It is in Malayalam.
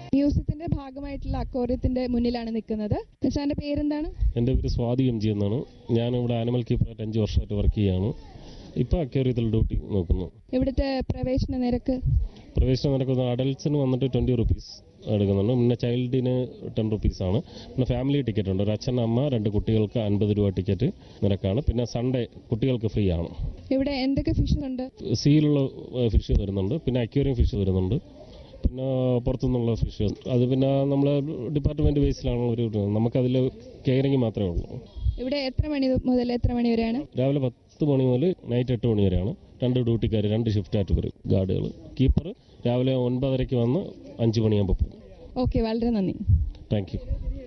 മ്യൂസിയത്തിന്റെ ഭാഗമായിട്ടുള്ള അക്വേറിയത്തിന്റെ മുന്നിലാണ് നിൽക്കുന്നത് സാറിന്റെ പേരെന്താണ് എൻ്റെ പേര് സ്വാതി എം ജി എന്നാണ് ഞാൻ ഇവിടെ ആനിമൽ കീപ്പറായിട്ട് അഞ്ച് വർഷമായിട്ട് വർക്ക് ചെയ്യുകയാണ് ഇപ്പോൾ അക്വേറിയത്തിൽ ഡ്യൂട്ടി നോക്കുന്നു ഇവിടുത്തെ പ്രവേശന നിരക്ക് പ്രവേശനം നടക്കുന്ന അഡൽട്സിന് വന്നിട്ട് ട്വൻറ്റി റുപ്പീസ് എടുക്കുന്നുണ്ട് പിന്നെ ചൈൽഡിന് ടെൻ റുപ്പീസാണ് പിന്നെ ഫാമിലി ടിക്കറ്റ് ഉണ്ട് ഒരു അച്ഛൻ അമ്മ രണ്ട് കുട്ടികൾക്ക് അൻപത് രൂപ ടിക്കറ്റ് നിരക്കാണ് പിന്നെ സൺഡേ കുട്ടികൾക്ക് ഫ്രീ ആണ് ഇവിടെ എന്തൊക്കെ ഫിഷ് ഉണ്ട് സീലുള്ള ഫിഷ് വരുന്നുണ്ട് പിന്നെ അക്വേറിയം ഫിഷ് വരുന്നുണ്ട് പിന്നെ പുറത്തുനിന്നുള്ള ഫിഷ് അത് പിന്നെ നമ്മൾ ഡിപ്പാർട്ട്മെൻറ്റ് ബേസിലാണ് ഒരു നമുക്കതിൽ കെയറിങ് മാത്രമേ ഉള്ളൂ ഇവിടെ എത്ര മണി മുതൽ എത്ര മണി വരെയാണ് രാവിലെ പത്ത് മണി മുതൽ നൈറ്റ് എട്ട് മണി വരെയാണ് രണ്ട് ഡ്യൂട്ടിക്കാർ രണ്ട് ഷിഫ്റ്റായിട്ട് വരും ഗാർഡുകൾ കീപ്പർ രാവിലെ ഒൻപതരയ്ക്ക് വന്ന് അഞ്ച് മണിയാകുമ്പോൾ പോകും ഓക്കെ വളരെ നന്ദി താങ്ക് യു